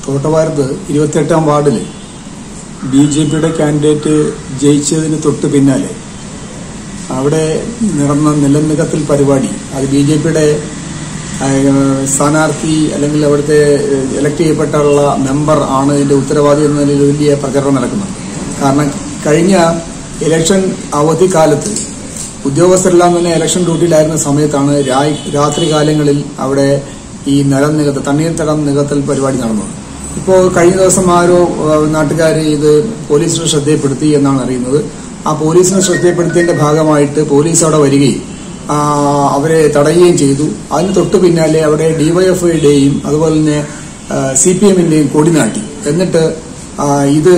തോട്ടവാരത്ത് ഇരുപത്തെട്ടാം വാർഡിൽ B J പിയുടെ കാൻഡിഡേറ്റ് ജയിച്ചതിന് തൊട്ട് പിന്നാലെ അവിടെ നടന്ന നിലനികത്തിൽ പരിപാടി അത് ബി ജെ പിയുടെ സ്ഥാനാർത്ഥി അല്ലെങ്കിൽ അവിടുത്തെ ഇലക്ട് ചെയ്യപ്പെട്ടുള്ള മെമ്പർ ആണ് ഇതിന്റെ ഉത്തരവാദി എന്ന നിലയിൽ വലിയ പ്രചരണം നടക്കുന്നുണ്ട് കാരണം കഴിഞ്ഞ ഇലക്ഷൻ അവധിക്കാലത്ത് ഉദ്യോഗസ്ഥരെല്ലാം തന്നെ ഇലക്ഷൻ ഡ്യൂട്ടിയിലായിരുന്ന സമയത്താണ് രാ- രാത്രി കാലങ്ങളിൽ അവിടെ ഈ നിലം നികത്ത് തണ്ണീർത്തടം നികത്തൽ പരിപാടി നടന്നത് ഇപ്പോൾ കഴിഞ്ഞ ദിവസം ആരോ നാട്ടുകാർ ഇത് പോലീസിന് ശ്രദ്ധയപ്പെടുത്തി എന്നാണ് അറിയുന്നത് ആ പോലീസിനെ ശ്രദ്ധയപ്പെടുത്തിയതിന്റെ ഭാഗമായിട്ട് പോലീസ് അവിടെ വരികയും ആ, അവരെ തടയുകയും ചെയ്തു അതിന് തൊട്ടു പിന്നാലെ അവിടെ ഡിവൈഎഫ്ഐയുടെയും അതുപോലെ തന്നെ സി പി എമ്മിന്റെയും കൊടി നാട്ടി എന്നിട്ട് ആ, ഇത്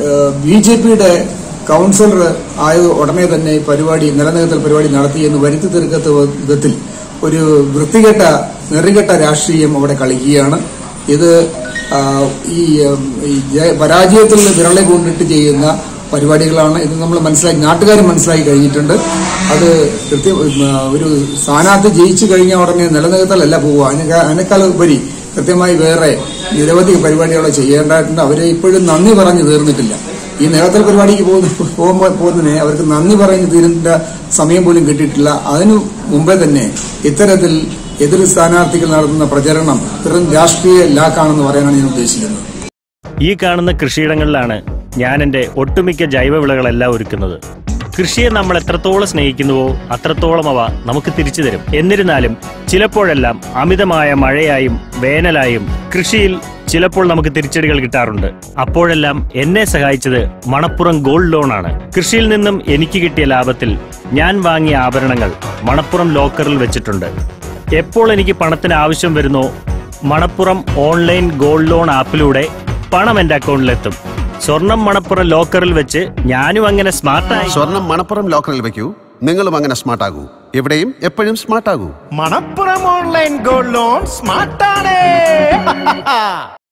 ബി ജെ പിയുടെ കൌൺസിലർ ആയ ഉടനെ തന്നെ ഈ പരിപാടി നിലനികത്തൽ പരിപാടി നടത്തി എന്ന് വരുത്തി തീർക്കത്ത വിധത്തിൽ ഒരു വൃത്തികെട്ട നെറികെട്ട രാഷ്ട്രീയം അവിടെ കളിക്കുകയാണ് ഇത് ആ, ഈ ഉം, ഈ ജയ- പരാജയത്തിൽ നിന്ന് വിരളെ കൊണ്ടിട്ട് ചെയ്യുന്ന പരിപാടികളാണ് ഇത് നമ്മൾ മനസ്സിലാക്കി നാട്ടുകാർ മനസ്സിലാക്കി കഴിഞ്ഞിട്ടുണ്ട് അത് കൃത്യം ഉം, ആ, ഒരു സ്ഥാനാർത്ഥി ജയിച്ചു കഴിഞ്ഞ ഉടനെ നിലനിർത്തലല്ല പോവുക അതിനേക്കാൾ അതിനേക്കാൾ ഉപരി കൃത്യമായി വേറെ നിരവധി പരിപാടികൾ ചെയ്യേണ്ടതായിട്ടുണ്ട് അവരെ ഇപ്പോഴും നന്ദി പറഞ്ഞു തീർന്നിട്ടില്ല ഈ നിലത്തൽ പരിപാടിക്ക് പോകുന്ന പോകുമ്പോൾ പോകുന്നതിനെ അവർക്ക് നന്ദി പറഞ്ഞു തീരേണ്ട സമയം പോലും കിട്ടിയിട്ടില്ല അതിനു മുമ്പേ തന്നെ ഇത്തരത്തിൽ എതിർ സ്ഥാനാർത്ഥികൾ നടത്തുന്ന പ്രചരണം വെറും രാഷ്ട്രീയ ലാക്കാണെന്ന് പറയാനാണ് ഞാൻ ഉദ്ദേശിക്കുന്നത് ഈ കാണുന്ന കൃഷിയിടങ്ങളിലാണ് ഞാൻ എൻ്റെ ഒട്ടുമിക്ക ജൈവവിളകളെല്ലാം ഒരുക്കുന്നത് കൃഷിയെ നമ്മൾ എത്രത്തോളം സ്നേഹിക്കുന്നുവോ അത്രത്തോളം അവ നമുക്ക് തിരിച്ചു തരും എന്നിരുന്നാലും ചിലപ്പോഴെല്ലാം അമിതമായ മഴയായും വേനലായും കൃഷിയിൽ ചിലപ്പോൾ നമുക്ക് തിരിച്ചടികൾ കിട്ടാറുണ്ട് അപ്പോഴെല്ലാം എന്നെ സഹായിച്ചത് മണപ്പുറം ഗോൾഡ് ലോൺ ആണ് കൃഷിയിൽ നിന്നും എനിക്ക് കിട്ടിയ ലാഭത്തിൽ ഞാൻ വാങ്ങിയ ആഭരണങ്ങൾ മണപ്പുറം ലോക്കറിൽ വെച്ചിട്ടുണ്ട് എപ്പോൾ എനിക്ക് പണത്തിന് ആവശ്യം വരുന്നോ മണപ്പുറം ഓൺലൈൻ ഗോൾഡ് ലോൺ ആപ്പിലൂടെ പണം എന്റെ അക്കൗണ്ടിലെത്തും സ്വർണം മണപ്പുറം ലോക്കറിൽ വെച്ച് ഞാനും അങ്ങനെ സ്മാർട്ടായി സ്വർണം മണപ്പുറം ലോക്കറിൽ വെക്കൂ നിങ്ങളും അങ്ങനെ സ്മാർട്ട് ആകൂ എവിടെയും എപ്പോഴും സ്മാർട്ട് ആകൂ മണപ്പുറം ഓൺലൈൻ ഗോൾഡ് ലോൺ സ്മാർട്ടാണ്